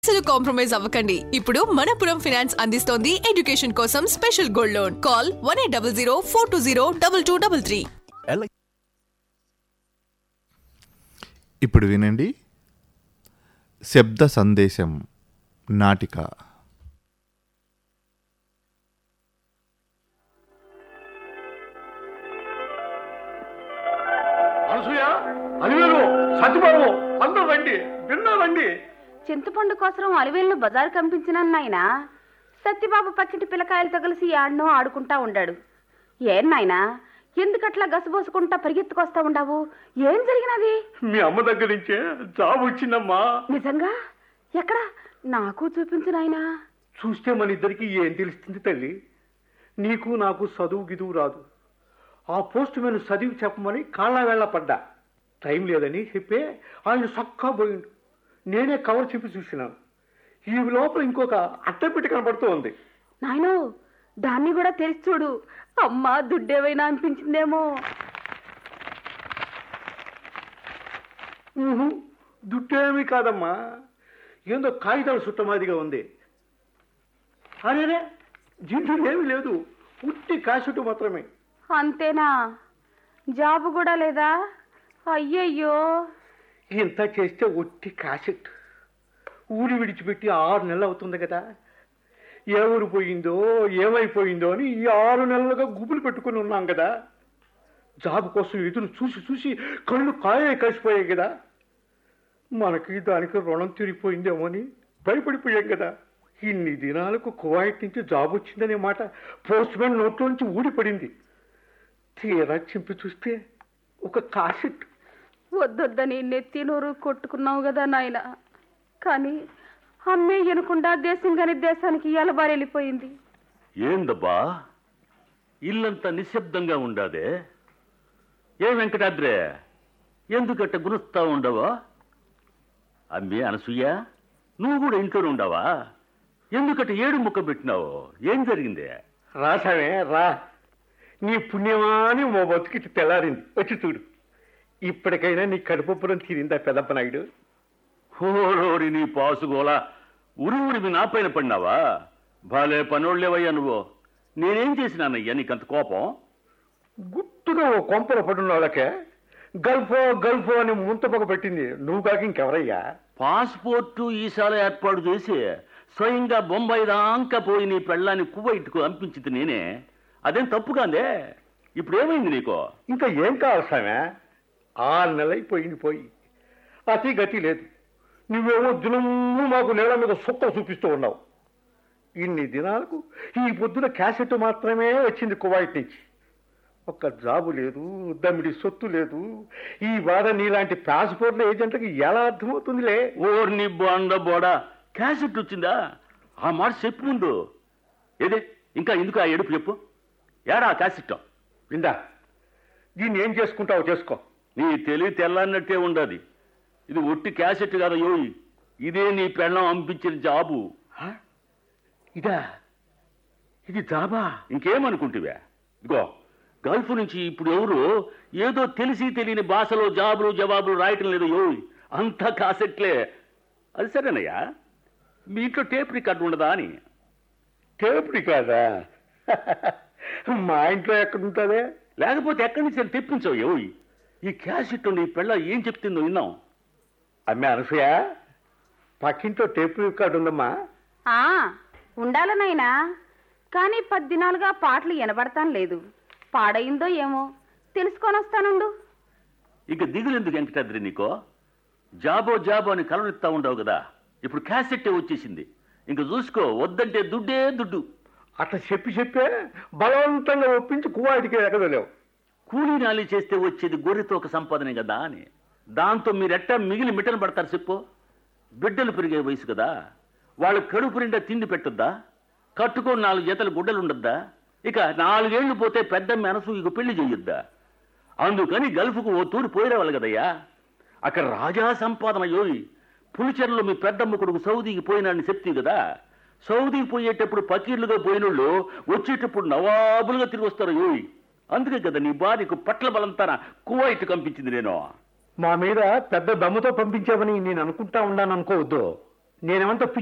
అసలు కాంప్రమైజ్ అవ్వకండి ఇప్పుడు మనపురం ఫినాన్స్ అందిస్తోంది ఎడ్యుకేషన్ కోసం special gold loan call one eight double zero four two zero double two double three ఎల్ ఇప్పుడు వినండి శబ్ద సందేశం నాటిక అనసూయ అలివేలు సత్యబాబు అందరూ రండి విన్నా రండి చింతపండు కోసం అలివేలను బజారు కంపించినాను నాయనా సత్యబాబు పక్కింటి పిల్లకాయలతో కలిసి ఆడనో ఆడుకుంటా ఉండాడు ఏం నాయనా ఎందుకట్లా గసబోసుకుంటా పరిగెత్తుకొస్తా ఉండావు ఏం జరిగినది మీ అమ్మ దగ్గర నుంచే జాబ్ వచ్చిందమ్మా నిజంగా ఎక్కడ నాకు చూపించు నాయనా చూస్తే మన ఇద్దరికి ఏం తెలుస్తుంది తల్లి నీకు నాకు చదువు గిదువు రాదు ఆ పోస్ట్ మీద చదివి చెప్పమని కాళ్ళ వేళ పడ్డా టైం లేదని చెప్పే ఆయన సక్కా పోయిండు నేనే కవర్ చెప్పి చూసినాను ఈ లోపల ఇంకొక అట్టపెట్టి కనబడుతూ ఉంది నాయనో దాన్ని కూడా తెరిచి చూడు అమ్మా దుడ్డేవైనా అనిపించిందేమో ఊహు, దుట్టేమీ కాదమ్మా ఏందో కాగితాలు చుట్టమాదిగా ఉంది అరేరే దీంట్లో ఏమీ లేదు ఉట్టి కాసుట్టు మాత్రమే అంతేనా జాబు కూడా లేదా అయ్యయ్యో ఇంత చేస్తే ఒట్టి కాసెట్ ఊరి విడిచిపెట్టి ఆరు నెలలు అవుతుంది కదా ఏ ఊరు పోయిందో ఏమైపోయిందో అని ఈ ఆరు నెలలుగా గుబులు పెట్టుకుని ఉన్నాం కదా జాబ్ కోసం ఎదురు చూసి చూసి కళ్ళు కాయ కలిసిపోయాయి కదా మనకి దానికి రుణం తీరిపోయిందేమో అని భయపడిపోయాం కదా ఇన్ని దినాలకు కువైట్ నుంచి జాబ్ వచ్చిందనే మాట పోస్ట్ మ్యాన్ నోట్లోంచి ఊడిపడింది తీరా చింపి చూస్తే ఒక కాసెట్ వద్దొద్దని నెత్తి నోరు కొట్టుకున్నావు కదా నాయన కానీ అమ్మే ఎనకుండా దేశం కాని దేశానికి ఎలబారి వెళ్ళిపోయింది ఏందబ్బా ఇల్లంతా నిశ్శబ్దంగా ఉండాదే ఏ వెంకటాద్రే ఎందుకట్ట గురుస్తా ఉండవా అమ్మి అనసూయ నువ్వు కూడా ఇంట్లో ఉండవా ఎందుకట్ట ఏడు ముక్క పెట్టినావు ఏం జరిగింది రాసావే రా నీ పుణ్యమా అని మా బతుకిటి తెల్లారింది వచ్చి చూడు ఇప్పటికైనా నీ కడుపుపురం తీరిందా పెదప్ప నాయుడు హోరోరి నీ పాసుకోల ఉరి ఉరిమి నా పైన పడినావా భలే పనోళ్ళేవయ్యా నువ్వు నేనేం చేసినానయ్యా నీకంత కోపం గుట్టుగా ఓ కొంపలు పడున్న వాళ్ళకే గల్ఫో గల్ఫో అని ముంతపొగ పెట్టింది నువ్వు కాక ఇంకెవరయ్యా పాస్పోర్టు ఈసారి ఏర్పాటు చేసి స్వయంగా బొంబాయి దాకా పోయి నీ పెళ్ళాన్ని కువైట్కు పంపించింది నేనే అదేం తప్పు కాదే ఇప్పుడు ఏమైంది నీకు ఇంకా ఏం కావాలి సామె ఆరు నెలలైపోయింది పోయి అతి గతి లేదు నువ్వేమో దినము మాకు నేల మీద సుక్క చూపిస్తూ ఉన్నావు ఇన్ని దినాలకు ఈ పొద్దున క్యాసెట్ మాత్రమే వచ్చింది కువైట్ నుంచి ఒక్క జాబు లేదు దమ్మిడి సొత్తు లేదు ఈ బాధ నీలాంటి పాస్పోర్ట్ల ఏజెంట్లకి ఎలా అర్థమవుతుందిలే ఓర్ని బొండ బోడా క్యాసెట్ వచ్చిందా ఆ మాట చెప్పు ముందు ఏదే ఇంకా ఎందుకు ఆ ఎడుపు చెప్పు ఏడా ఆ క్యాసెట్ విందా దీన్ని ఏం చేసుకుంటావో చేసుకో నీ తెలివి తెల్లన్నట్టే ఉండదు ఇది ఒట్టి క్యాసెట్ కాదు యోయి ఇదే నీ పెళ్ళం పంపించిన జాబు హ? ఇదా ఇది జాబా ఇంకేమనుకుంటువే ఇదిగో గల్ఫ్ నుంచి ఇప్పుడు ఎవరు ఏదో తెలిసి తెలియని భాషలో జాబులు జవాబులు రాయటం లేదు యోయ్ అంతా కాసెట్లే అది సరేనయ్యా మీ ఇంట్లో టేప్ రికార్డు ఉండదా అని టేపుడి కాదా మా ఇంట్లో ఎక్కడుంటుందే లేకపోతే ఎక్కడి నుంచి అయినా తెప్పించావు యోయ్ ఈ క్యాసెట్ నీ పెళ్ళ ఏం చెప్తుందో విన్నాం అమ్మే అనసూయ పక్కింట్లో టేపు రికార్డు ఉందమ్మా ఆ ఉండాలనైనా కానీ పది దినాలుగా పాటలు వినబడతాను లేదు పాడైందో ఏమో తెలుసుకొని వస్తానుండు ఇక దిగులెందుకు వెంకటాద్రి నీకో జాబో జాబో అని కలవరిస్తా ఉండవు కదా ఇప్పుడు క్యాసెట్టే వచ్చేసింది ఇంక చూసుకో వద్దంటే దుడ్డే దుడ్డు అట్లా చెప్పి చెప్పే బలవంతంగా ఒప్పించి కువాడికి ఎగదలేవు కూలీ నాలి చేస్తే వచ్చేది గొర్రెతో ఒక సంపాదనే కదా అని దాంతో మీరెట్టా మిగిలి మిట్టలు పడతారు చెప్పు బిడ్డలు పెరిగే వయసు కదా వాళ్ళు కడుపు నిండా తిండి పెట్టొద్దా కట్టుకొని నాలుగు జతలు గుడ్డలు ఉండొద్దా ఇక నాలుగేళ్లు పోతే పెద్ద మనసు ఇక పెళ్లి చేయొద్దా అందుకని గల్ఫ్కు ఓ తూరి పోయిరావాలి కదయ్యా అక్కడ రాజా సంపాదన యోయి పులిచెరలో మీ పెద్దమ్మ కొడుకు సౌదీకి పోయినాడని చెప్తీ కదా సౌదీకి పోయేటప్పుడు పకీర్లుగా పోయినోళ్ళు వచ్చేటప్పుడు నవాబులుగా తిరిగి వస్తారు యోయి అందుకే కదా నీ భార్యకు పట్ల బలంతాన కువైట్ కంపించింది నేను మా మీద పెద్ద దమ్ముతో పంపించామని నేను అనుకుంటా ఉన్నాను అనుకోవద్దు నేనేమంత